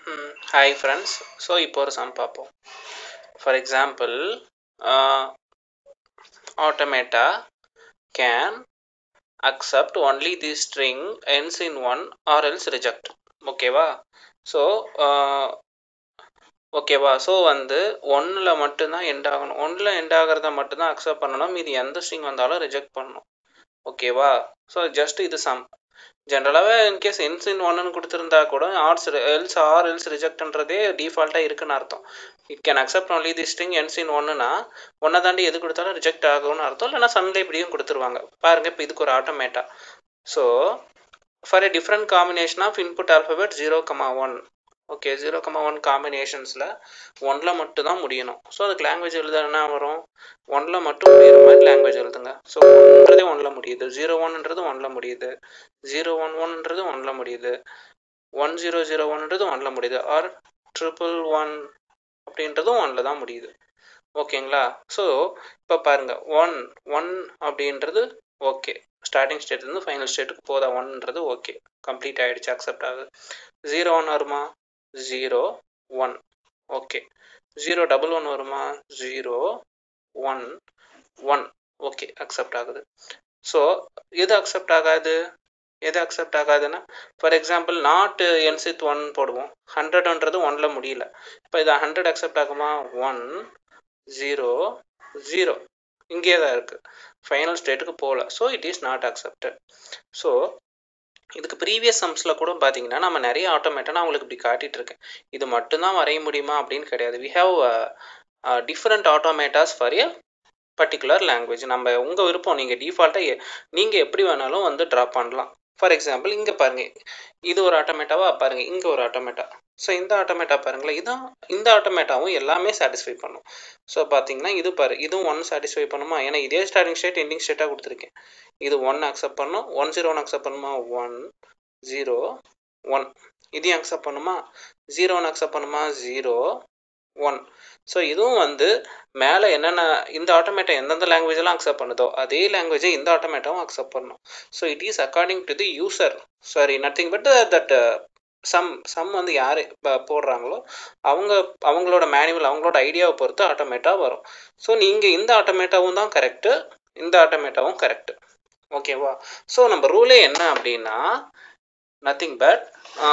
hi friends so இப்போ ஒரு sum பார்ப்போம் for example automata can accept only the string ends in 1 or else reject ஓகேவா so ஓகேவா so வந்து ஒன்றில் மட்டும்தான் எண்ட் ஆகணும் ஒன்றில் எண்ட் ஆகிறத மட்டும்தான் அக்செப்ட் பண்ணணும் மீதி எந்த ஸ்ட்ரிங் வந்தாலும் ரிஜெக்ட் பண்ணணும் ஓகேவா ஸோ ஜஸ்ட் இது சம் ஜென்ரலாகவே இன்கேஸ் என்ஸ் இன் ஒன்னு கொடுத்துருந்தா கூட ஆர்ஸ் எல்ஸ் ஆர் எல்ஸ் ரிஜெக்ட்ன்றதே டிஃபால்ட்டாக இருக்குன்னு அர்த்தம் it can accept only the string ends in ஒன்னுனா ஒன்றை தாண்டி எது கொடுத்தாலும் ரிஜெக்ட் ஆகும்னு அர்த்தம் இல்லைனா சம்ல இப்படியும் கொடுத்துருவாங்க பாருங்க இப்போ இதுக்கு ஒரு automata so for a different combination of input alphabet zero comma one okay zero comma one காம்பினேஷன்ஸில் ஒன்றில் மட்டும் தான் முடியணும் ஸோ அதுக்கு லாங்குவேஜ் எழுத என்ன வரும் ஒன்றில் மட்டும் முடிகிற மாதிரி லாங்குவேஜ் எழுதுங்க ஸோ ஒன்றதே ஒன்றில் முடியுது ஜீரோ ஒன்ன்றது ஒன்றில் முடியுது ஜீரோ ஒன் ஒன்ன்றது ஒன்றில் முடியுது ஒன் ஜீரோ ஜீரோ ஒன்ன்றது ஒன்றில் முடியுது ஆர் ட்ரிபிள் ஒன் அப்படின்றதும் ஒன்றில் தான் முடியுது ஓகேங்களா ஸோ இப்போ பாருங்கள் ஒன் ஒன் அப்படின்றது ஓகே ஸ்டார்டிங் ஸ்டேட்லேருந்து ஃபைனல் ஸ்டேட்டுக்கு போதா ஒன்ன்றது ஓகே கம்ப்ளீட் ஆகிடுச்சு அக்செப்ட் ஆகுது ஜீரோ ஒன் வருமா zero one okay zero double one வருமா zero one one okay accept ஆகுது ஸோ எது அக்செப்ட் ஆகாது எது அக்செப்ட் ஆகாதுன்னா for example not ends with one போடுவோம் ஹண்ட்ரட்ன்றது ஒன்னில் முடியல இப்போ இது ஹண்ட்ரட் அக்செப்ட் ஆகுமா ஒன் ஜீரோ ஜீரோ இங்கே தான் இருக்குது ஃபைனல் ஸ்டேட்டுக்கு போகல so it is not accepted so இதுக்கு ப்ரீவியஸ் சம்ஸில் கூட பார்த்தீங்கன்னா நம்ம நிறைய ஆட்டோமேட்டாக நான் உங்களுக்கு இப்படி காட்டிகிட்டு இருக்கேன் இது மட்டும்தான் வரைய முடியுமா அப்படின்னு கிடையாது we have different automatas for a particular language நம்ம உங்கள் விருப்பம் நீங்கள் டிஃபால்ட்டாக நீங்கள் எப்படி வேணாலும் வந்து ட்ராப் பண்ணலாம் ஃபார் எக்ஸாம்பிள் இங்கே பாருங்கள் இது ஒரு ஆட்டோமேட்டாவா பாருங்கள் இங்கே ஒரு ஆட்டோமேட்டா ஸோ இந்த ஆட்டோமேட்டா பாருங்களேன் இதான் இந்த ஆட்டோமேட்டாவும் எல்லாமே சாட்டிஸ்ஃபை பண்ணும் ஸோ பார்த்தீங்கன்னா இது பாரு இதுவும் ஒன் சாட்டிஸ்ஃபை பண்ணுமா ஏன்னா இதே ஸ்டார்டிங் ஸ்டேட் எண்டிங் ஸ்டேட்டாக கொடுத்துருக்கேன் இது ஒன் அக்செப்ட் பண்ணும் ஒன் ஜீரோ ஒன் அக்செப்ட் பண்ணுமா ஒன் ஜீரோ ஒன் இதையும் அக்செப்ட் பண்ணுமா ஜீரோ ஒன் அக்செப்ட் பண்ணுமா ஜீரோ ஒன் ஸோ இதுவும் வந்து மேலே என்னென்ன இந்த ஆட்டோமேட்டா எந்தெந்த லாங்குவேஜெல்லாம் அக்செப்ட் பண்ணுதோ அதே லாங்குவேஜை இந்த ஆட்டோமேட்டாவும் அக்செப்ட் பண்ணும் so it is according to the user sorry nothing but that sum sum வந்து யார் போடுறாங்களோ அவங்க அவங்களோட மேனுவல் அவங்களோட ஐடியாவை பொறுத்து ஆட்டோமேட்டாக வரும் ஸோ நீங்கள் இந்த ஆட்டோமேட்டாவும் தான் கரெக்டு இந்த ஆட்டோமேட்டாவும் கரெக்டு ஓகேவா ஸோ நம்ம ரூலே என்ன அப்படின்னா nothing but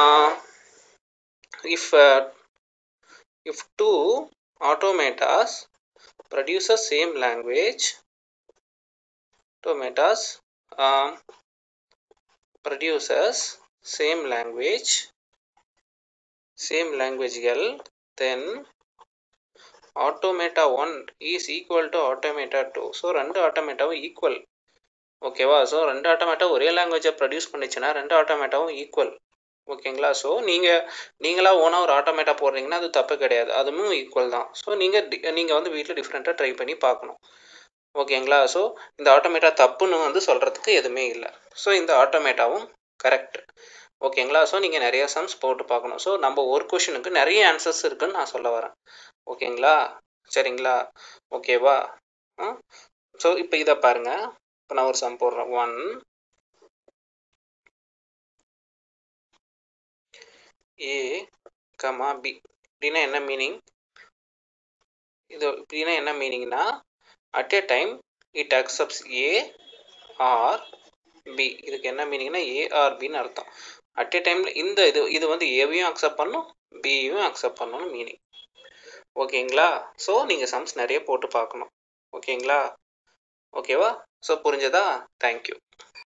if if two automatas produces same language automatas um, produces same language same languageகள் then automata 1 is equal to automata 2 ஸோ ரெண்டு ஆட்டோமேட்டாவும் ஈக்குவல் ஓகேவா ஸோ ரெண்டு ஆட்டோமேட்டா ஒரே லாங்குவேஜை ப்ரொடியூஸ் பண்ணிச்சுன்னா ரெண்டு ஆட்டோமேட்டாவும் ஈக்குவல் ஓகேங்களா ஸோ நீங்கள் நீங்களாக ஓனாக ஒரு ஆட்டோமேட்டா போடுறீங்கன்னா அது தப்பு கிடையாது அதுவும் ஈக்குவல் தான் ஸோ நீங்கள் நீங்கள் வந்து வீட்டில் டிஃப்ரெண்ட்டாக ட்ரை பண்ணி பார்க்கணும் ஓகேங்களா ஸோ இந்த ஆட்டோமேட்டா தப்புன்னு வந்து சொல்கிறதுக்கு எதுவுமே இல்லை ஸோ இந்த ஆட்டோமேட்டாவும் கரெக்ட் ஓகேங்களா ஸோ நீங்கள் நிறைய சம்ஸ் போட்டு பார்க்கணும் ஸோ நம்ம ஒரு கொஷனுக்கு நிறைய ஆன்சர்ஸ் இருக்குன்னு நான் சொல்ல வரேன் ஓகேங்களா சரிங்களா ஓகேவா ஸோ இப்போ இதை பாருங்கள் இப்போ நான் ஒரு சம் போடுறேன் ஒன் ஏ கமா பி அப்படின்னா என்ன மீனிங் இது இப்படின்னா என்ன மீனிங்னா at a time it accepts a or b இதுக்கு என்ன மீனிங்னா ஏ ஆர் பின்னு அர்த்தம் அட் ஏ டைமில் இந்த இது இது வந்து ஏவையும் அக்செப்ட் பண்ணும் பியும் அக்செப்ட் பண்ணணும் மீனிங் ஓகேங்களா ஸோ நீங்கள் சம்ஸ் நிறைய போட்டு பார்க்கணும் ஓகேங்களா ஓகேவா ஸோ புரிஞ்சதா தேங்க்யூ